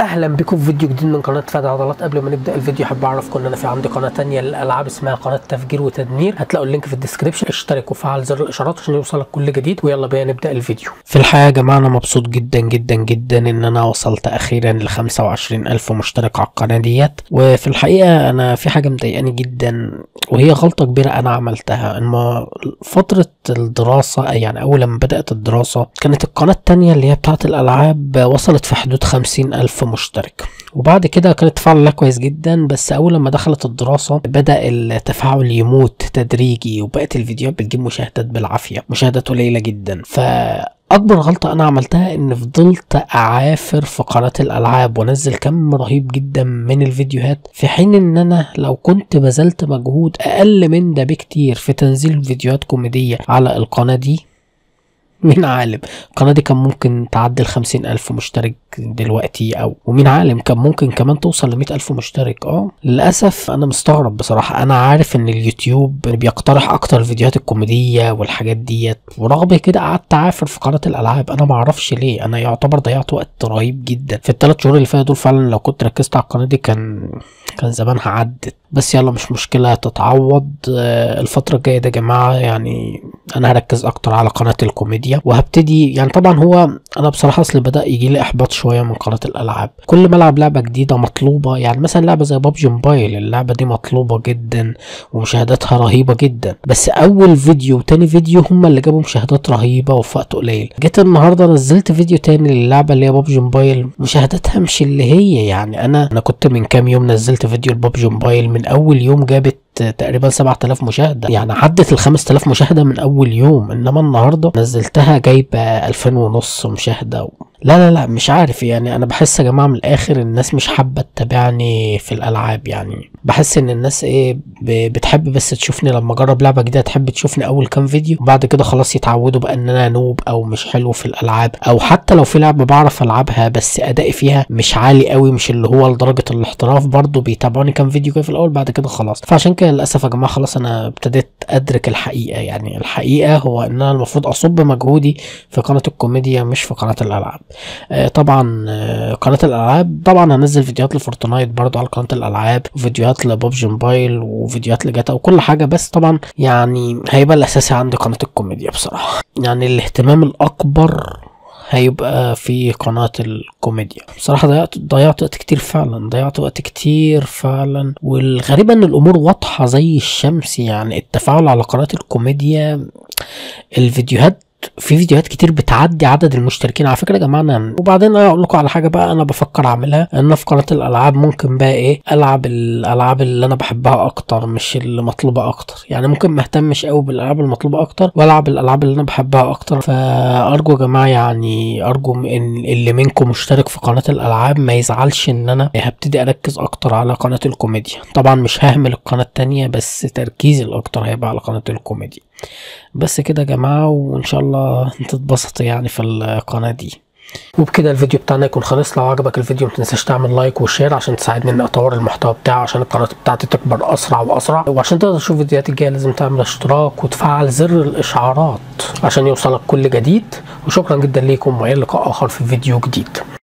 اهلا بكم في فيديو جديد من قناه فادي عضلات قبل ما نبدا الفيديو حابب اعرفكم ان انا في عندي قناه تانية للالعاب اسمها قناه تفجير وتدمير هتلاقوا اللينك في الديسكربشن اشترك وفعل زر الاشارات عشان يوصلك كل جديد ويلا بينا نبدا الفيديو في الحقيقه يا جماعه انا مبسوط جدا جدا جدا ان انا وصلت اخيرا ل 25 الف مشترك على القناه ديت وفي الحقيقه انا في حاجه مضايقاني جدا وهي غلطه كبيره انا عملتها ان فتره الدراسه يعني اول لما بدات الدراسه كانت القناه التانية اللي هي بتاعه الالعاب وصلت في حدود 50 الف مشترك وبعد كده كان التفاعل لها كويس جدا بس اول لما دخلت الدراسه بدا التفاعل يموت تدريجي وبقت الفيديوهات بتجيب مشاهدات بالعافيه مشاهدات قليله جدا ف اكبر غلطه انا عملتها ان فضلت اعافر في قناه الالعاب وانزل كم رهيب جدا من الفيديوهات في حين ان انا لو كنت بذلت مجهود اقل من ده بكتير في تنزيل فيديوهات كوميديه على القناه دي مين عالم القناة دي كان ممكن تعدي الخمسين ألف مشترك دلوقتي أو ومين عالم كان ممكن كمان توصل لمية ألف مشترك اه للأسف أنا مستغرب بصراحة أنا عارف إن اليوتيوب بيقترح أكتر الفيديوهات الكوميدية والحاجات ديت ورغم كده قعدت عافر في قناة الألعاب أنا معرفش ليه أنا يعتبر ضيعت وقت رهيب جدا في الثلاث شهور اللي فاتوا دول فعلا لو كنت ركزت على القناة دي كان كان زمانها عدت بس يلا مش مشكلة تتعوض الفترة الجاية ده يا جماعة يعني أنا هركز أكتر على قناة الكوميديا وهبتدي يعني طبعا هو أنا بصراحة أصل بدأ يجي لي إحباط شوية من قناة الألعاب كل ما ألعب لعبة جديدة مطلوبة يعني مثلا لعبة زي بابجي موبايل اللعبة دي مطلوبة جدا ومشاهداتها رهيبة جدا بس أول فيديو وتاني فيديو هما اللي جابوا مشاهدات رهيبة وفي وقت قليل جيت النهاردة نزلت فيديو تاني للعبة اللي هي بابجي موبايل مشاهداتها مش اللي هي يعني أنا أنا كنت من كام يوم نزلت فيديو لبابجي موبايل من اول يوم جابت تقريبا 7000 مشاهده يعني عدت ال 5000 مشاهده من اول يوم انما النهارده نزلتها جايبه 2000 ونص مشاهده و... لا لا لا مش عارف يعني انا بحس يا جماعه من الاخر الناس مش حابه تتابعني في الالعاب يعني بحس ان الناس ايه بتحب بس تشوفني لما اجرب لعبه جديده تحب تشوفني اول كام فيديو وبعد كده خلاص يتعودوا بقى ان انا نوب او مش حلو في الالعاب او حتى لو في لعبه بعرف العبها بس ادائي فيها مش عالي قوي مش اللي هو لدرجه الاحتراف برضو بيتابعوني كام فيديو كده في الاول بعد كده خلاص فعشان كده للاسف يا جماعه خلاص انا ابتديت ادرك الحقيقه يعني الحقيقه هو ان انا المفروض اصب مجهودي في قناه الكوميديا مش في قناه الالعاب آه طبعا آه قناه الالعاب طبعا هنزل فيديوهات لفورتنايت برضو على قناه الالعاب وفيديوهات لبابجي موبايل وفيديوهات لجاتا وكل حاجه بس طبعا يعني هيبقى الاساسي عندي قناه الكوميديا بصراحه يعني الاهتمام الاكبر هيبقى في قناة الكوميديا بصراحة ضيعت ضيعت وقت كتير فعلا ضيعت وقت كتير فعلا والغريب ان الامور واضحة زي الشمس يعني التفاعل على قناة الكوميديا الفيديوهات في فيديوهات كتير بتعدي عدد المشتركين على فكره يا جماعه أنا وبعدين انا اقول لكم على حاجه بقى انا بفكر اعملها ان في قناه الالعاب ممكن بقى ايه العب الالعاب اللي انا بحبها اكتر مش اللي مطلوبه اكتر يعني ممكن ما اهتمش قوي بالالعاب المطلوبه اكتر والعب الالعاب اللي انا بحبها اكتر فارجو يا جماعه يعني ارجو ان اللي منكم مشترك في قناه الالعاب ما يزعلش ان انا هبتدي اركز اكتر على قناه الكوميديا طبعا مش ههمل القناه التانية بس تركيزي الاكتر هيبقى على قناه الكوميديا بس كده يا جماعه وان شاء الله تتبسطوا يعني في القناه دي وبكده الفيديو بتاعنا يكون خلص لو عجبك الفيديو متنساش تعمل لايك وشير عشان تساعدني اني اطور المحتوى بتاعي عشان القناه بتاعتي تكبر اسرع واسرع وعشان تقدر تشوف فيديوهاتي الجايه لازم تعمل اشتراك وتفعل زر الاشعارات عشان يوصلك كل جديد وشكرا جدا ليكم والى لقاء اخر في فيديو جديد